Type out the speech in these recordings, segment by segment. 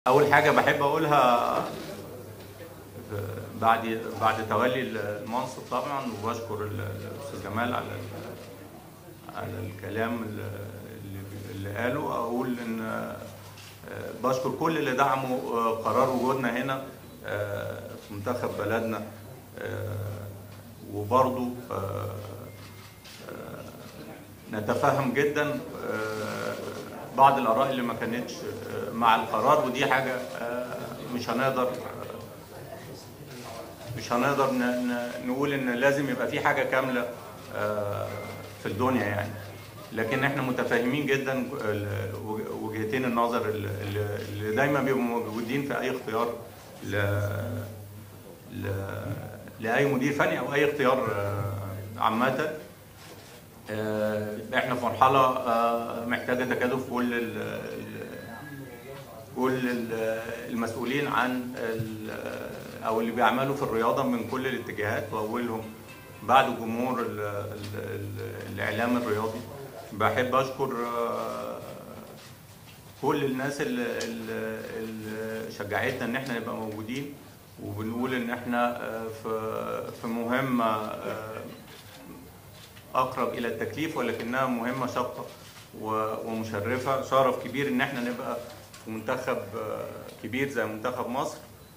اول حاجه بحب اقولها بعد بعد تولي المنصب طبعا وبشكر الاستاذ جمال على على الكلام اللي اللي قاله اقول ان بشكر كل اللي دعموا قرار وجودنا هنا في منتخب بلدنا وبرضو نتفهم جدا بعض الاراء اللي ما كانتش مع القرار ودي حاجه مش هنقدر مش هنقدر نقول ان لازم يبقى في حاجه كامله في الدنيا يعني لكن احنا متفاهمين جدا وجهتين النظر اللي دايما بيبقوا موجودين في اي اختيار ل... ل... لاي مدير فني او اي اختيار عامه احنا في مرحله محتاجه تكاتف كل ال كل المسؤولين عن او اللي بيعملوا في الرياضه من كل الاتجاهات واولهم بعد جمهور الاعلام الرياضي بحب اشكر كل الناس اللي, اللي شجعتنا ان احنا نبقى موجودين وبنقول ان احنا في في مهمه اقرب الى التكليف ولكنها مهمه شاقه ومشرفه شرف كبير ان احنا نبقى في منتخب كبير زي منتخب مصر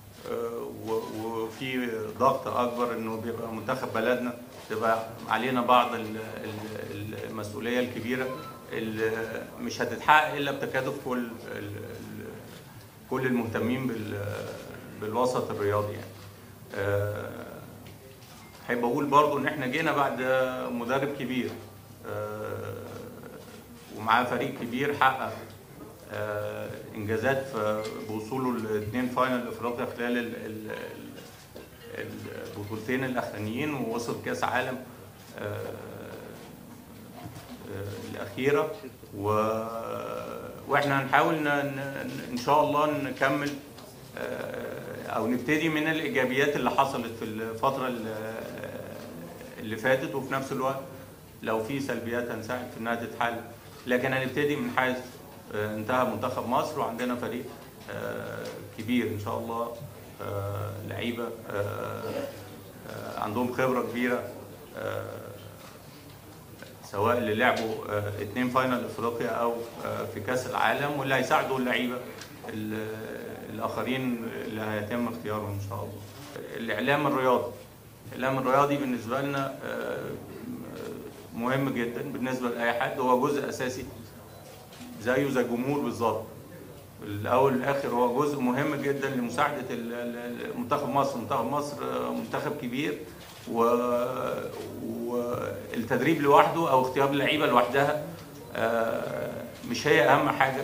وفي ضغط اكبر انه بيبقى منتخب بلدنا تبقى علينا بعض المسؤوليه الكبيره اللي مش هتتحقق الا بتكاتف كل كل المهتمين بالوسط الرياضي يعني احب اقول برضو ان احنا جينا بعد مدرب كبير ومعاه فريق كبير حقق انجازات بوصوله لاثنين فاينل افريقيا خلال البطولتين الاخرانيين ووصل كاس عالم الاخيره و... واحنا هنحاول ن... ان شاء الله نكمل او نبتدي من الايجابيات اللي حصلت في الفتره اللي فاتت وفي نفس الوقت لو في سلبيات هنساعد في انها تتحل لكن هنبتدي من حيث انتهى منتخب مصر وعندنا فريق كبير ان شاء الله لعيبه عندهم خبره كبيره سواء اللي لعبوا اثنين فاينل افريقيا او في كاس العالم واللي هيساعدوا اللعيبه الاخرين اللي هيتم اختيارهم ان شاء الله. الاعلام الرياضي الاعلام الرياضي بالنسبه لنا مهم جدا بالنسبه لاي حد هو جزء اساسي زيه زي الجمهور بالظبط الاول والاخر هو جزء مهم جدا لمساعده منتخب مصر منتخب مصر منتخب كبير و... والتدريب لوحده او اختيار اللعيبه لوحدها مش هي اهم حاجه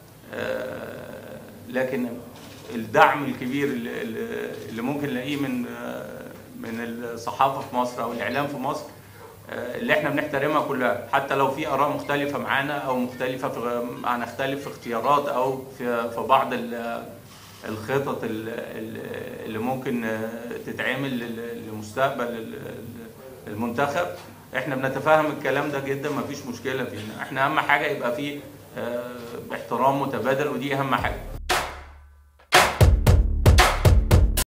لكن الدعم الكبير اللي, اللي ممكن نلاقيه من من الصحافه في مصر او الاعلام في مصر اللي احنا بنحترمها كلها حتى لو في اراء مختلفه معانا او مختلفه في هنختلف في اختيارات او في في بعض الخطط اللي ممكن تتعمل لمستقبل المنتخب احنا بنتفاهم الكلام ده جدا ما فيش مشكله فيه احنا اهم حاجه يبقى فيه احترام متبادل ودي اهم حاجه